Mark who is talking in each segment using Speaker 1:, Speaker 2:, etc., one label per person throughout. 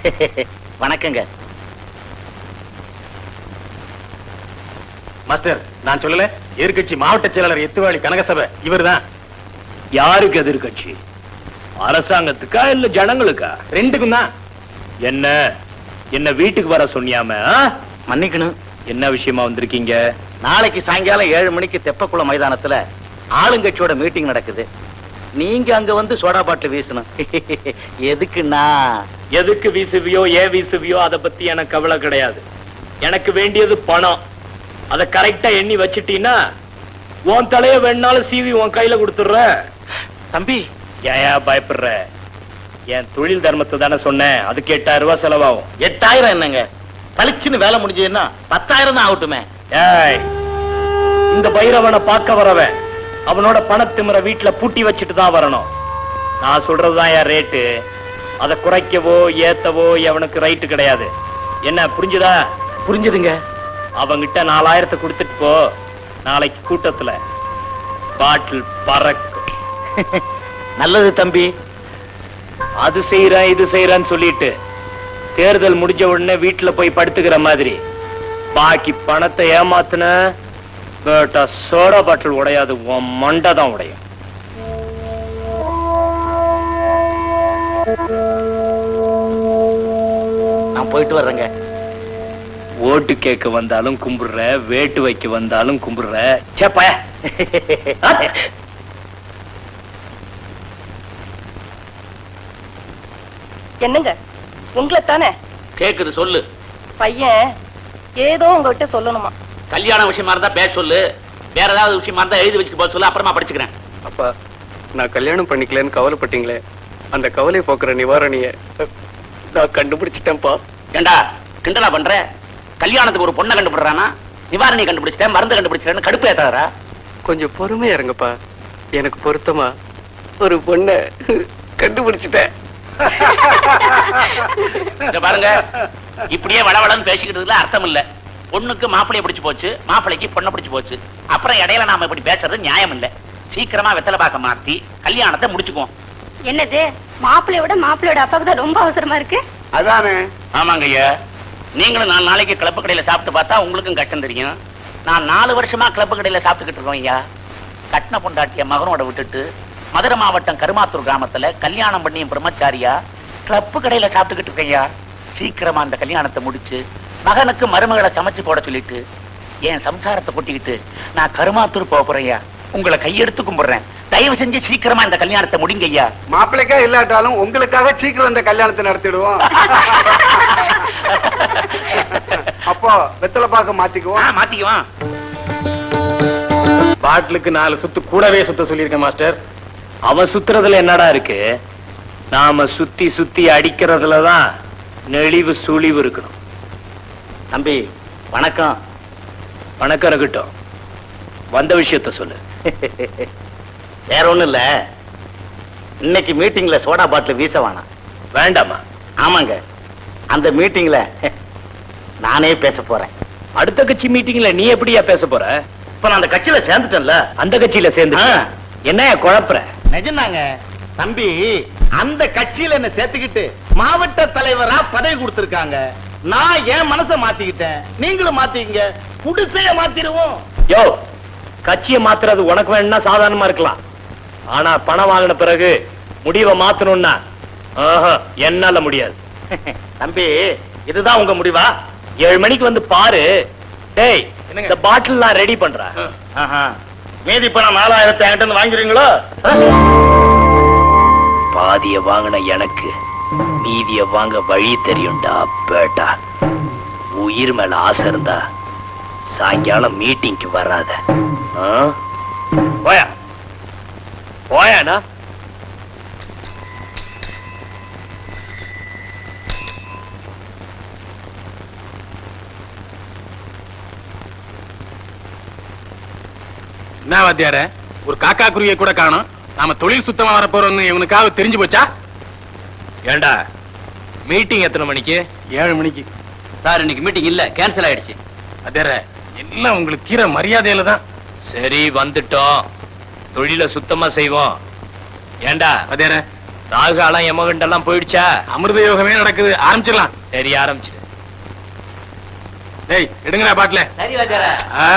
Speaker 1: வணக்கங்க
Speaker 2: மாஸ்டர் நான் சொல்லல எதிர்க்கட்சி மாவட்ட செயலாளர் எத்துவாளி கனகசபை இவர்தான்
Speaker 3: யாருக்கு எதிர்க்கட்சி அரசாங்கத்துக்கா இல்ல ஜனங்களுக்கா
Speaker 2: ரெண்டுக்கும் தான்
Speaker 3: என்ன என்ன வீட்டுக்கு வர சொன்னியாம ஆ?
Speaker 1: மன்னிக்கணும்
Speaker 3: என்ன விஷயமா வந்திருக்கீங்க
Speaker 1: நாளைக்கு சாயங்காலம் ஏழு மணிக்கு தெப்பக்குளம் மைதானத்துல ஆளுங்கட்சியோட மீட்டிங் நடக்குது நீங்க அங்க வந்து சோடா பாட்டில் வீசணும் எதுக்குன்னா
Speaker 3: எதுக்கு வீசுவியோ ஏன் வீசுவியோ அத பத்தி எனக்கு கவலை கிடையாது எனக்கு வேண்டியது பணம் அத கரெக்டா எண்ணி வச்சிட்டீன்னா உன் தலைய வேணாலும் சீவி உன் கையில கொடுத்துடுறேன்
Speaker 1: தம்பி
Speaker 3: ஏன் பயப்படுற என் தொழில் தர்மத்தை தானே சொன்னேன் அதுக்கு எட்டாயிரம் ரூபாய் செலவாகும்
Speaker 1: எட்டாயிரம் என்னங்க பளிச்சுன்னு வேலை முடிஞ்சதுன்னா பத்தாயிரம் தான் ஆகட்டுமே
Speaker 3: ஏய் இந்த பைரவனை பார்க்க வரவன் அவனோட பணத்திமிர வீட்டுல பூட்டி வச்சுட்டு தான் வரணும் நான் சொல்றதுதான் என் ரேட்டு அதை குறைக்கவோ ஏத்தவோ எவனுக்கு ரைட்டு கிடையாது என்ன புரிஞ்சுதா
Speaker 1: புரிஞ்சுதுங்க
Speaker 3: அவங்கிட்ட நாலாயிரத்தை கொடுத்துட்டு போ நாளைக்கு கூட்டத்துல பாட்டில் பறக்கும்
Speaker 1: நல்லது தம்பி
Speaker 3: அது செய்யறேன் இது செய்யறேன்னு சொல்லிட்டு தேர்தல் முடிஞ்ச உடனே வீட்டுல போய் படுத்துக்கிற மாதிரி பாக்கி பணத்தை ஏமாத்துன கேட்டா சோடா பாட்டில் உடையாது உன் மண்டை தான் உடையும்
Speaker 1: நான் போயிட்டு வர்றேங்க
Speaker 3: ஓட்டு கேட்க வந்தாலும் கும்பிடுற வேட்டு வைக்க வந்தாலும் கும்பிடுற சேப்பாய
Speaker 4: என்னங்க உங்களை தானே
Speaker 1: கேக்குது சொல்லு
Speaker 4: பையன் ஏதோ உங்ககிட்ட சொல்லணுமா
Speaker 1: கல்யாண விஷயமா இருந்தா பேச சொல்லு வேற ஏதாவது விஷயமா இருந்தா எழுதி வச்சுட்டு போக சொல்லு அப்புறமா படிச்சுக்கிறேன்
Speaker 5: அப்பா நான் கல்யாணம் பண்ணிக்கலன்னு கவலைப்பட்டீங்களே அந்த கவலை போக்குற நிவாரணிய நான் கண்டுபிடிச்சிட்டேன்ப்பா
Speaker 1: ஏண்டா கிண்டலா பண்ற கல்யாணத்துக்கு ஒரு பொண்ணை கண்டுபிடுறானா நிவாரணி கண்டுபிடிச்சிட்டேன் மருந்து கண்டுபிடிச்சிட்டேன்னு கடுப்பு ஏத்தாதரா
Speaker 5: கொஞ்சம் பொறுமையா இருங்கப்பா எனக்கு பொருத்தமா ஒரு பொண்ணை கண்டுபிடிச்சிட்டேன்
Speaker 1: இங்க பாருங்க இப்படியே வளவளன்னு பேசிக்கிட்டதுல அர்த்தம் இல்ல பொண்ணுக்கு மாப்பிளைய பிடிச்சு போச்சு மாப்பிளைக்கு பொண்ணை பிடிச்சு போச்சு அப்புறம் இடையில நாம இப்படி பேசுறது நியாயம் இல்ல சீக்கிரமா வெத்தலை பாக்க மாத்தி கல்யாணத்தை முடிச்சுக்குவோம்
Speaker 6: என்னது மாப்பிள்ளையோட மாப்பிள்ளையோட அப்பாவுக்கு தான் ரொம்ப அவசரமா இருக்கு
Speaker 5: அதானே
Speaker 1: ஆமாங்க ஐயா நீங்களும் நாலு நாளைக்கு கிளப்பு கடையில சாப்பிட்டு பார்த்தா உங்களுக்கும் கஷ்டம் தெரியும் நான் நாலு வருஷமா கிளப்பு கடையில சாப்பிட்டுக்கிட்டு இருக்கோம் ஐயா கட்டின பொண்டாட்டிய மகனோட விட்டுட்டு மதுரை மாவட்டம் கருமாத்தூர் கிராமத்துல கல்யாணம் பண்ணி பிரம்மச்சாரியா கிளப்பு கடையில சாப்பிட்டுக்கிட்டு இருக்கேன் ஐயா சீக்கிரமா அந்த கல்யாணத்தை முடிச்சு மகனுக்கு மருமகளை சமைச்சு போட சொல்லிட்டு என் சம்சாரத்தை கொட்டிக்கிட்டு நான் கருமாத்தூர் போக போறேன் ஐயா உங்களை கையெடுத்து கும்பிடுறேன் தயவு செஞ்சு சீக்கிரமா இந்த கல்யாணத்தை முடிங்க ஐயா
Speaker 5: மாப்பிள்ளைக்கா இல்லாட்டாலும் உங்களுக்காக சீக்கிரம் இந்த கல்யாணத்தை நடத்திடுவோம் அப்போ வெத்தலை பாக்க
Speaker 1: ஆ,
Speaker 5: மாத்திக்குவோம்
Speaker 1: மாத்திக்குவான்
Speaker 2: பாட்டிலுக்கு நாலு சுத்து கூடவே சுத்த சொல்லியிருக்கேன் மாஸ்டர்
Speaker 3: அவன் சுத்துறதுல என்னடா இருக்கு நாம சுத்தி சுத்தி அடிக்கிறதுலதான் நெளிவு சுழிவு இருக்கணும்
Speaker 1: தம்பி வணக்கம்
Speaker 3: வணக்கம் இருக்கட்டும் வந்த விஷயத்த சொல்லு
Speaker 1: வேற ஒண்ணும் இல்ல இன்னைக்கு மீட்டிங்ல சோடா பாட்டில் வீச வேணாம்
Speaker 3: வேண்டாமா
Speaker 1: ஆமாங்க அந்த மீட்டிங்ல நானே பேச போறேன்
Speaker 3: அடுத்த கட்சி மீட்டிங்ல நீ எப்படியா பேச போற
Speaker 1: இப்ப நான் அந்த கட்சியில சேர்ந்துட்டேன்ல
Speaker 3: அந்த கட்சியில சேர்ந்து
Speaker 1: ஆ.
Speaker 3: என்ன குழப்புற
Speaker 1: நிஜம்தாங்க தம்பி அந்த கட்சியில என்ன சேர்த்துக்கிட்டு மாவட்ட தலைவரா பதவி கொடுத்திருக்காங்க நான் என் மனசை மாத்திக்கிட்டேன் நீங்களும் மாத்திக்கங்க குடிசைய மாத்திருவோம்
Speaker 3: யோ கட்சியை மாத்துறது உனக்கு வேணும்னா சாதாரணமா இருக்கலாம் ஆனா பணம் வாங்கின பிறகு முடிவை மாத்தணும்னா ஆஹா, என்னால முடியாது
Speaker 1: தம்பி இதுதான் உங்க முடிவா
Speaker 3: ஏழு மணிக்கு வந்து பாரு டேய்
Speaker 2: என்னங்க?
Speaker 3: இந்த பாட்டில் நான் ரெடி பண்றேன்
Speaker 1: ஆஹா. மீதி பணம் நாலாயிரத்தி என்கிட்ட இருந்து வாங்குறீங்களோ
Speaker 3: பாதிய வாங்கின எனக்கு மீதிய வாங்க வழி தெரியும்டா பேட்டா உயிர் மேல ஆசை இருந்தா சாயங்காலம் மீட்டிங்க்கு வராத ஆ? போயா போயாண்ணா
Speaker 2: என்ன வாத்தியார ஒரு காக்கா குருவியை கூட காணும் நாம தொழில் சுத்தமா வர போறோம்னு இவனுக்காக தெரிஞ்சு போச்சா
Speaker 3: ஏண்டா மீட்டிங் எத்தனை மணிக்கு
Speaker 2: ஏழு மணிக்கு
Speaker 1: சார் இன்னைக்கு மீட்டிங் இல்ல கேன்சல் ஆயிடுச்சு
Speaker 2: வாத்தியார எல்லாம் உங்களுக்கு கீரை மரியாதையில தான்
Speaker 3: சரி வந்துட்டோம் தொழில சுத்தமா செய்வோம் ஏண்டா
Speaker 2: வாத்தியார
Speaker 3: ராகுகாலம் எமகண்டெல்லாம் போயிடுச்சா
Speaker 2: அமிர்த யோகமே நடக்குது ஆரம்பிச்சிடலாம்
Speaker 3: சரி ஆரம்பிச்சிடு
Speaker 2: டேய் எடுங்கடா பாட்டில
Speaker 1: சரி வாத்தியார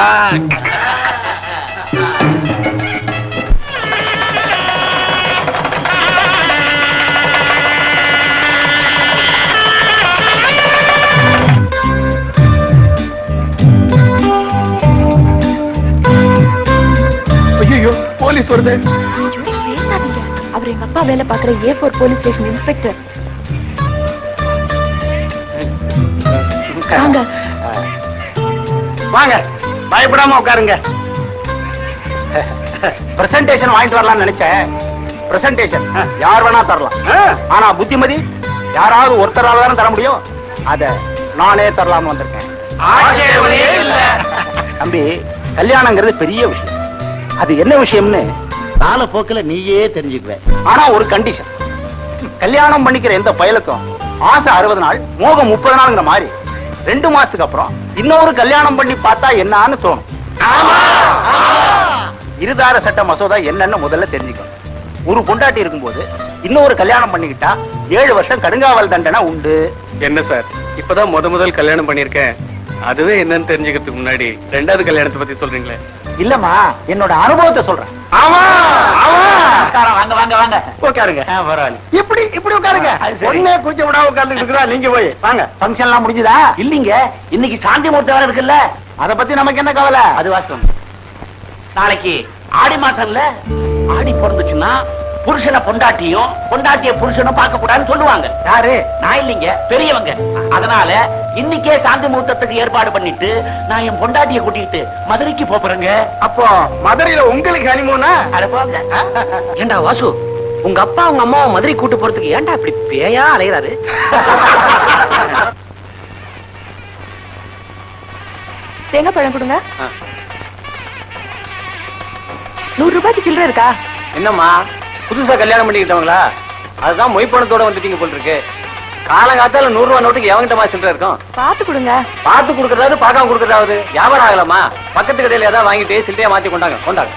Speaker 5: ஐயோ போலீஸ் வருது
Speaker 6: பேசாதீங்க அவர் எங்க அப்பா வேலை பாக்குற A four police station inspector வாங்க
Speaker 1: வாங்க பயப்படாம உட்காருங்க பிரசன்டேஷன் வாங்கிட்டு வரலாம்னு நினைச்சேன் பிரசன்டேஷன் யார் வேணா தரலாம் ஆனா புத்திமதி யாராவது ஒருத்தரால தானே தர முடியும் அத நானே தரலாம்னு வந்திருக்கேன் தம்பி கல்யாணங்கிறது பெரிய விஷயம் அது என்ன விஷயம்னு காலப்போக்கில் நீயே தெரிஞ்சுக்குவேன் ஆனா ஒரு கண்டிஷன் கல்யாணம் பண்ணிக்கிற எந்த பயலுக்கும் ஆசை அறுபது நாள் மோகம் முப்பது நாளுங்கிற மாதிரி ரெண்டு மாசத்துக்கு அப்புறம் இன்னொரு கல்யாணம் பண்ணி பார்த்தா என்னன்னு தோணும் இருதார சட்ட மசோதா என்னன்னு முதல்ல தெரிஞ்சுக்கணும் ஒரு பொண்டாட்டி இருக்கும்போது இன்னொரு கல்யாணம் பண்ணிக்கிட்டா ஏழு வருஷம் கடுங்காவல் தண்டனை உண்டு
Speaker 5: என்ன சார் இப்பதான் முத முதல் கல்யாணம் பண்ணிருக்கேன் அதுவே என்னன்னு தெரிஞ்சுக்கிறதுக்கு முன்னாடி ரெண்டாவது கல்யாணத்தை பத்தி சொல்றீங்களே
Speaker 1: இல்லம்மா என்னோட அனுபவத்தை சொல்றேன் வாங்க வாங்க வாங்க உட்காருங்க பரவாயில்ல இப்படி இப்படி உட்காருங்க ஒண்ணே கூச்ச விடாம உட்கார்ந்து இருக்கிறா நீங்க போய் வாங்க ஃபங்க்ஷன் எல்லாம் முடிஞ்சதா இல்லீங்க இன்னைக்கு சாந்தி முகூர்த்தம் வேற இருக்குல்ல அத பத்தி நமக்கு என்ன கவலை அது வாஸ்தவம் நாளைக்கு ஆடி மாசம்ல ஆடி பிறந்துச்சுன்னா புருஷனை பொண்டாட்டியும் பொண்டாட்டிய புருஷனும் பார்க்க கூடாதுன்னு சொல்லுவாங்க யாரு நான் இல்லைங்க பெரியவங்க அதனால இன்னைக்கே சாந்தி முகூர்த்தத்துக்கு ஏற்பாடு பண்ணிட்டு நான் என் பொண்டாட்டிய கூட்டிட்டு மதுரைக்கு போறேங்க
Speaker 5: அப்போ மதுரையில உங்களுக்கு ஹனிமூனா
Speaker 1: அட போங்க
Speaker 4: ஏண்டா வாசு உங்க அப்பா உங்க அம்மாவை மதுரை கூட்டு போறதுக்கு ஏன்டா இப்படி பேயா அலையறாரு
Speaker 6: தேங்காய் பழம் கொடுங்க நூறு ரூபாய்க்கு சில்லறை இருக்கா
Speaker 4: என்னம்மா புதுசா கல்யாணம் பண்ணிக்கிட்டவங்களா அதுதான் மொய் பணத்தோட வந்துட்டீங்க போல் இருக்கு காலங்காத்தால நூறு ரூபா நோட்டுக்கு எவங்கிட்ட சில்லறை இருக்கும்
Speaker 6: பார்த்து கொடுங்க
Speaker 4: பார்த்து கொடுக்கறதாவது பார்க்காம கொடுக்கறதாவது வியாபாரம் ஆகலாமா பக்கத்து கடையில ஏதாவது வாங்கிட்டு சில்லறையா மாத்தி கொண்டாங்க கொண்டாங்க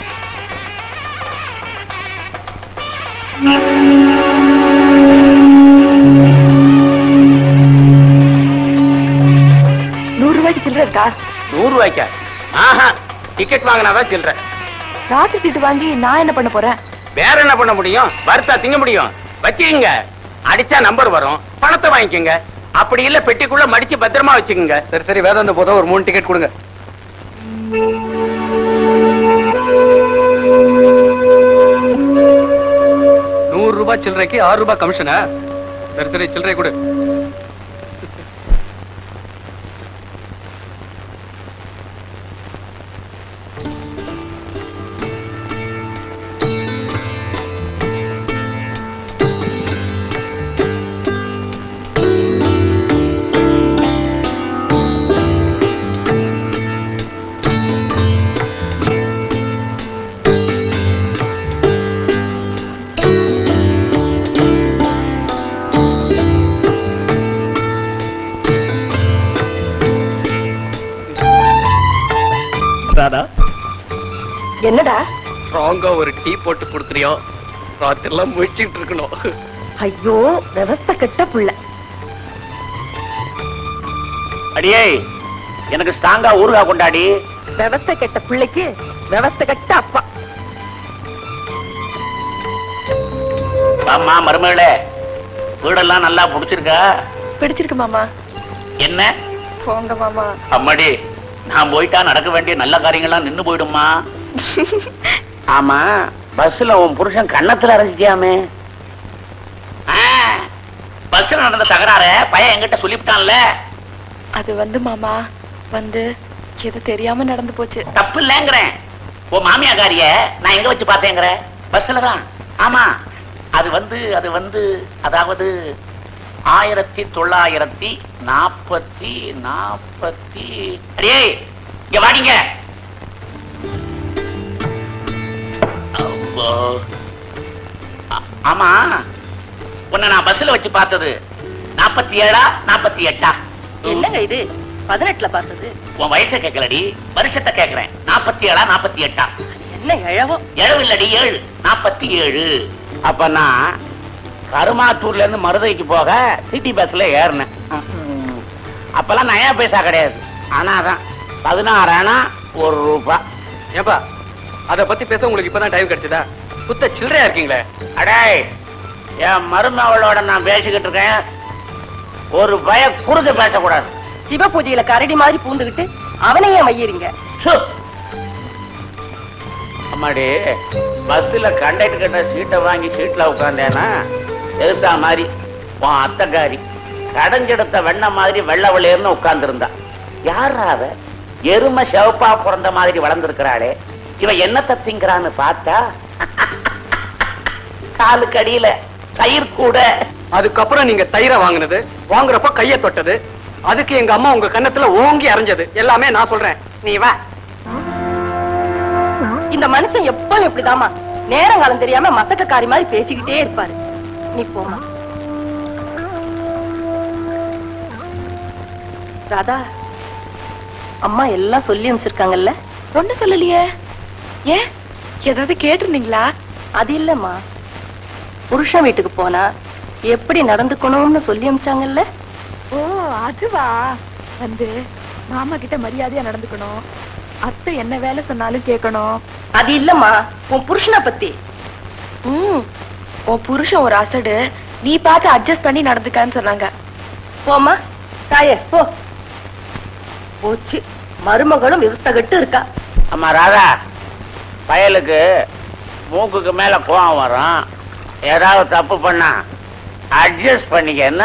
Speaker 6: நூறு ரூபாய்க்கு சில்லறை இருக்கா
Speaker 1: நூறு ரூபாய்க்கா ஆஹா டிக்கெட் வாங்கினாதான் சில்லற
Speaker 6: ராட்டு சீட்டு வாங்கி நான் என்ன பண்ண போறேன்
Speaker 1: வேற என்ன பண்ண முடியும் வறுத்தா திங்க முடியும் வச்சுக்கங்க அடிச்சா நம்பர் வரும் பணத்தை வாங்கிக்கோங்க அப்படி இல்ல பெட்டிக்குள்ள மடிச்சு பத்திரமா வச்சுக்கோங்க
Speaker 5: சரி சரி வேதாந்த போதும் ஒரு மூணு டிக்கெட் கொடுங்க நூறு ரூபாய் சில்லறைக்கு ஆறு ரூபாய் கமிஷனா சரி சரி சில்லறை கொடு
Speaker 3: ராதா
Speaker 6: என்னடா
Speaker 5: ஸ்ட்ராங்கா ஒரு டீ போட்டு கொடுக்குறியோ ராத்திரி எல்லாம் முழிச்சுட்டு இருக்கணும்
Speaker 6: ஐயோ விவஸ்த கெட்ட புள்ள
Speaker 1: அடியே எனக்கு ஸ்ட்ராங்கா ஊறுகா கொண்டாடி
Speaker 6: விவஸ்த கெட்ட பிள்ளைக்கு விவஸ்த கெட்ட அப்பா
Speaker 1: அம்மா மருமகளே வீடெல்லாம் நல்லா புடிச்சிருக்கா
Speaker 6: பிடிச்சிருக்கு மாமா
Speaker 1: என்ன
Speaker 6: போங்க மாமா
Speaker 1: அம்மாடி நான் போயிட்டா நடக்க வேண்டிய நல்ல காரியங்கள்லாம் நின்னு போயிடுமா ஆமா பஸ்ல உன் புருஷன் கன்னத்துல அரைஞ்சிட்டியாமே பஸ்ல நடந்த தகராற பையன் என்கிட்ட சொல்லிவிட்டான்ல
Speaker 6: அது வந்து மாமா வந்து எது தெரியாம நடந்து போச்சு
Speaker 1: தப்பு இல்லைங்கிறேன் உன் மாமியாக்காரிய நான் எங்க வச்சு பார்த்தேங்கிற பஸ்ல தான் ஆமா அது வந்து அது வந்து அதாவது ஆயிரத்தி தொள்ளாயிரத்தி நாற்பத்தி நாற்பத்தி அடியே இங்க வாடிங்க அப்போ. ஆ- ஆமா உன்னை நான் பஸ்ல வச்சு பார்த்தது நாற்பத்தி ஏழா நாற்பத்தி எட்டா
Speaker 4: என்னங்க இது பதினெட்டுல பார்த்தது
Speaker 1: உன் வயசை கேட்கலடி வருஷத்தை கேட்கிறேன் நாற்பத்தி ஏழா நாற்பத்தி எட்டா
Speaker 4: என்ன எழவோ
Speaker 1: ஏழு இல்லடி ஏழு நாற்பத்தி ஏழு அப்ப நான் கருமாத்தூர்ல இருந்து மருதைக்கு போக சிட்டி பஸ்ல ஏறினேன் அப்பெல்லாம் நயா பைசா கிடையாது ஆனா தான் பதினாறு ஆனா ஒரு ரூபாய்
Speaker 5: ஏப்பா அத பத்தி பேச உங்களுக்கு இப்பதான் டைம் கிடைச்சதா சுத்த சில்லறையா இருக்கீங்களே
Speaker 1: அடே என் மருமகளோட நான் பேசிக்கிட்டு இருக்கேன் ஒரு பய குறுக்க பேசக்கூடாது
Speaker 7: சிவ பூஜையில கரடி மாதிரி பூந்துகிட்டு அவனையே மையறீங்க
Speaker 1: சு. அம்மாடி பஸ்ல கண்டக்டர் கிட்ட சீட்டை வாங்கி சீட்ல உட்காந்தேனா எதிர்த்தா மாதிரி உன் அத்தைக்காரி கடைஞ்செடுத்த வெண்ணெய் மாதிரி வெள்ளை வெள்ளையர்னு உட்கார்ந்திருந்தா யாரா அவ எருமை சிவப்பா பிறந்த மாதிரி வளர்ந்திருக்கிறாளே இவ என்னத்தை திங்கிறான்னு பார்த்தா காலுக்கு அடியில தயிர் கூட
Speaker 5: அதுக்கப்புறம் நீங்க தயிரை வாங்குனது வாங்குறப்ப கைய தொட்டது அதுக்கு எங்க அம்மா உங்க கன்னத்துல ஓங்கி அரைஞ்சது எல்லாமே நான் சொல்றேன் நீ வா
Speaker 7: இந்த மனுஷன் எப்பவும் இப்படிதாம்மா நேரங்காலம் தெரியாம மசக்கக்காரி மாதிரி பேசிக்கிட்டே இருப்பாரு நீ போமா ராதா அம்மா எல்லாம் சொல்லி அனுப்பிச்சிருக்காங்கல்ல
Speaker 6: ஒண்ணு சொல்லலையே ஏன் ஏதாவது கேட்டிருந்தீங்களா
Speaker 7: அது இல்லம்மா புருஷன் வீட்டுக்கு போனா எப்படி நடந்துக்கணும்னு சொல்லி அனுப்பிச்சாங்கல்ல
Speaker 6: ஓ அதுவா வந்து மாமா கிட்ட மரியாதையா நடந்துக்கணும் அத்தை என்ன வேலை சொன்னாலும் கேட்கணும்
Speaker 7: அது இல்லம்மா உன் புருஷனை பத்தி
Speaker 6: ம் உன் புருஷன் ஒரு அசடு நீ பார்த்து அட்ஜஸ்ட் பண்ணி நடந்துக்கான்னு சொன்னாங்க
Speaker 7: போமா தாயே போ போச்சு மருமகளும் விவஸ்தகட்டு இருக்கா
Speaker 1: அம்மா ராதா பயலுக்கு மூக்குக்கு மேல கோவம் வரும் ஏதாவது தப்பு பண்ணா அட்ஜஸ்ட் பண்ணிக்க என்ன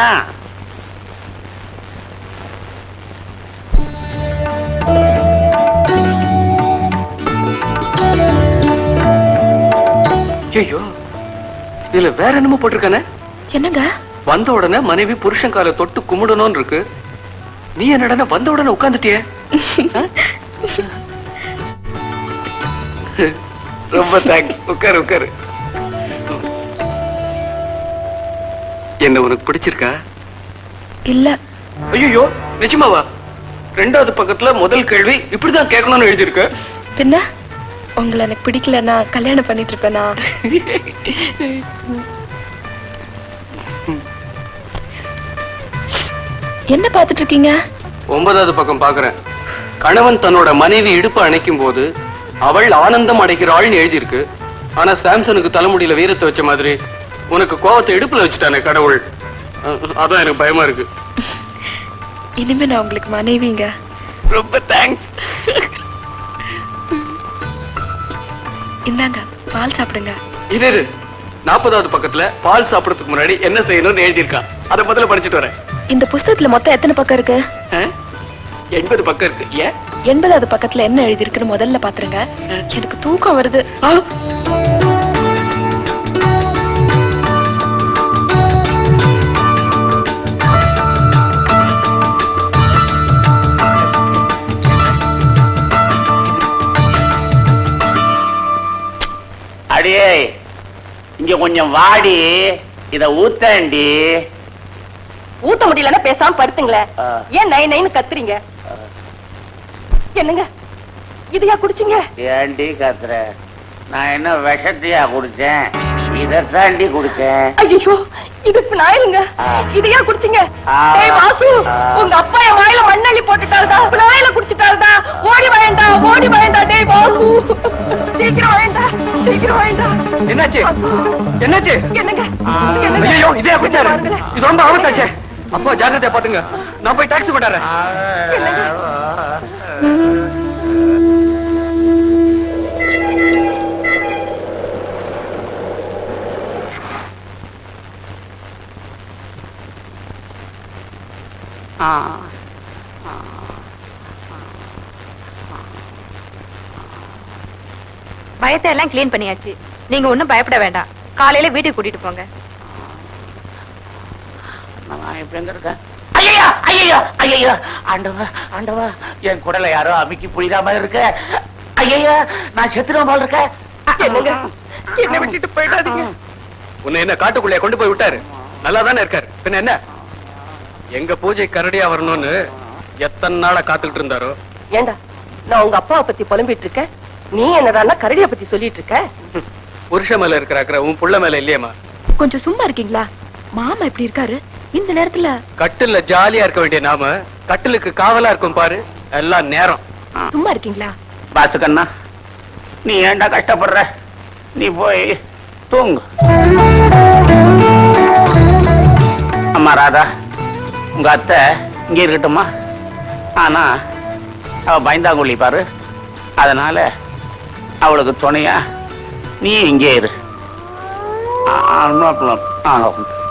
Speaker 5: ஐயோ இதுல வேற என்னமோ போட்டிருக்கானே
Speaker 6: என்னங்க
Speaker 5: வந்த உடனே மனைவி புருஷன் காலை தொட்டு கும்பிடணும்னு இருக்கு நீ என்னடா வந்த உடனே உட்காந்துட்டியே ரொம்ப தேங்க்ஸ் உட்காரு உட்காரு என்ன உனக்கு பிடிச்சிருக்கா
Speaker 6: இல்ல
Speaker 5: ஐயோ நிஜமாவா ரெண்டாவது பக்கத்துல முதல் கேள்வி இப்படிதான் கேட்கணும்னு எழுதியிருக்கு
Speaker 6: பின்ன உங்களை எனக்கு பிடிக்கலன்னா கல்யாணம் பண்ணிட்டு இருப்பேனா என்ன பாத்துட்டு இருக்கீங்க
Speaker 5: ஒன்பதாவது பக்கம் பாக்குறேன் கணவன் தன்னோட மனைவி இடுப்பு அணைக்கும் போது அவள் ஆனந்தம் அடைக்கிறாள்னு எழுதியிருக்கு ஆனா சாம்சனுக்கு தலைமுடியில வீரத்தை வச்ச மாதிரி உனக்கு கோவத்தை இடுப்புல வச்சுட்டானே கடவுள் அஹ், அதான் எனக்கு பயமா இருக்கு
Speaker 6: இனிமே நான் உங்களுக்கு மனைவிங்க
Speaker 5: ரொம்ப தேங்க்ஸ்
Speaker 6: இந்தாங்க பால் சாப்பிடுங்க
Speaker 5: இரு இரு. நாற்பதாவது பக்கத்துல பால் சாப்பிடறதுக்கு முன்னாடி என்ன செய்யணும்னு எழுதியிருக்கான் அதை முதல்ல படிச்சுட்டு வரேன்
Speaker 6: இந்த புஸ்தகத்துல மொத்தம் எத்தனை பக்கம் இருக்கு
Speaker 5: அஹ்? எண்பது பக்கம் இருக்கு ஏன்
Speaker 6: எண்பதாவது பக்கத்துல என்ன எழுதியிருக்குன்னு முதல்ல பாத்துருங்க எனக்கு தூக்கம் வருது
Speaker 1: அடியே இங்க கொஞ்சம் வாடி இத ஊத்தண்டி
Speaker 7: ஊத்த முடியலன்னா பேசாம படுத்துங்களேன்
Speaker 1: ஆ.
Speaker 7: ஏன் நை நைன்னு கத்துறீங்க என்னங்க இதையா குடிச்சீங்க
Speaker 1: ஏண்டி கத்துற நான் என்ன விஷத்தையா குடிச்சேன் இதத்தாண்டி குடிச்சேன்
Speaker 7: ஐயோ இதுக்கு நாயிலுங்க
Speaker 1: ஆ.
Speaker 7: இதையா குடிச்சீங்க
Speaker 1: ஆ.
Speaker 7: டேய் வாசு
Speaker 1: ஆ.
Speaker 7: உங்க அப்பா என் வாயில மண்ணள்ளி போட்டுட்டாருடா நாயில குடிச்சிட்டாருடா ஓடி வாயண்டா ஓடி வாயண்டா டேய் வாசு சீக்கிரம் வாயண்டா சீக்கிரம் வாயண்டா
Speaker 5: என்னாச்சு
Speaker 7: வாசு.
Speaker 5: என்னாச்சு
Speaker 7: என்னங்க என்னங்க?
Speaker 5: ஐயோ இதே குச்சாரு
Speaker 7: பாருங்களேன்.
Speaker 5: இது ரொம்ப ஆபத்தாச்சே அப்பா ஜாக்கிரதையா பாத்துங்க நான் போய் டாக்ஸி கொண்டாடுறேன்
Speaker 8: பயத்தை எல்லாம் க்ளீன் பண்ணியாச்சு நீங்க ஒண்ணும் பயப்பட வேண்டாம் காலையில வீட்டுக்கு கூட்டிட்டு போங்க
Speaker 1: நான் இப்ப எங்க இருக்கேன் ஐயோ ஐயோ ஐயோ ஆண்டவா ஆண்டவா என் குடலை யாரோ அமுக்கி புரியுதா மாதிரி இருக்க ஐயோ நான் செத்துருவேன் போல இருக்க
Speaker 7: என்னங்க என்ன விட்டுட்டு போயிடாதீங்க
Speaker 5: உன்னை என்ன காட்டுக்குள்ளே கொண்டு போய் விட்டாரு நல்லா தானே இருக்காரு பின்ன என்ன எங்க பூஜை கரடியா வரணும்னு எத்தனை நாளா காத்துக்கிட்டு இருந்தாரோ
Speaker 7: ஏண்டா நான் உங்க அப்பாவை பத்தி புலம்பிட்டு இருக்கேன் நீ என்னடான்னா கரடிய பத்தி சொல்லிட்டு இருக்க
Speaker 5: புருஷ மேல இருக்கிற அக்கறை உன் புள்ள மேல இல்லையேம்மா
Speaker 6: கொஞ்சம் சும்மா இருக்கீங்களா மாமா இப்படி இருக்காரு இந்த நேரத்துல
Speaker 5: கட்டில்ல ஜாலியா இருக்க வேண்டிய நாம கட்டிலுக்கு காவலா இருக்கும் பாரு எல்லாம் நேரம்
Speaker 6: சும்மா இருக்கீங்களா
Speaker 1: பாத்துக்கண்ணா நீ ஏன்டா கஷ்டப்படுற நீ போய் தூங்கு அம்மா ராதா உங்க அத்தை இங்க இருக்கட்டுமா ஆனா அவ பயந்தாங்குழி பாரு அதனால அவளுக்கு துணையா நீ இங்கே இரு ஆ, ஆ, no problem. ஆ, no problem.